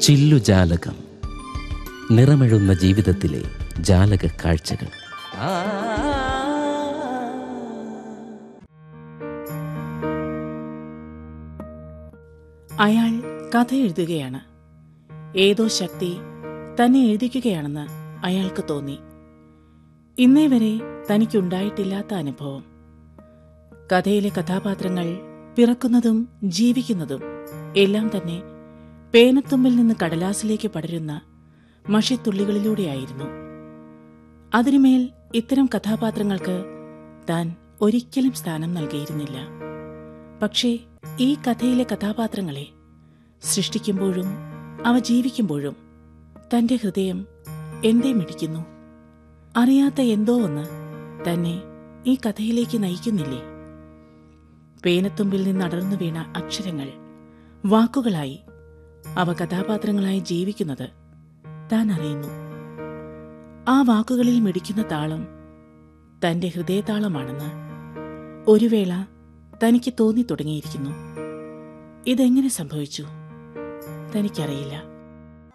ചില്ലുജാലകം നിറമെഴുന്ന ജീവിതത്തിലെ ജാലക കാഴ്ചകൾ അയാൾ കഥ എഴുതുകയാണ് ഏതോ ശക്തി തന്നെ എഴുതിക്കുകയാണെന്ന് അയാൾക്ക് തോന്നി ഇന്നേ വരെ തനിക്കുണ്ടായിട്ടില്ലാത്ത അനുഭവം കഥയിലെ കഥാപാത്രങ്ങൾ പിറക്കുന്നതും ജീവിക്കുന്നതും എല്ലാം തന്നെ പേനത്തുമ്പിൽ നിന്ന് കടലാസിലേക്ക് പടരുന്ന മഷിത്തുള്ളികളിലൂടെയായിരുന്നു അതിനുമേൽ ഇത്തരം കഥാപാത്രങ്ങൾക്ക് താൻ ഒരിക്കലും സ്ഥാനം നൽകിയിരുന്നില്ല പക്ഷേ ഈ കഥയിലെ കഥാപാത്രങ്ങളെ സൃഷ്ടിക്കുമ്പോഴും അവ ജീവിക്കുമ്പോഴും തന്റെ ഹൃദയം എന്തേ മിടിക്കുന്നു അറിയാത്ത എന്തോ ഒന്ന് തന്നെ ഈ കഥയിലേക്ക് നയിക്കുന്നില്ലേ പേനത്തുമ്പിൽ നിന്ന് അടർന്നു വീണ അക്ഷരങ്ങൾ വാക്കുകളായി അവ കഥാപാത്രങ്ങളായി ജീവിക്കുന്നത് താൻ അറിയുന്നു ആ വാക്കുകളിൽ മിടിക്കുന്ന താളം തന്റെ ഹൃദയതാളമാണെന്ന് ഒരു വേള തനിക്ക് തോന്നി തുടങ്ങിയിരിക്കുന്നു ഇതെങ്ങനെ സംഭവിച്ചു തനിക്കറിയില്ല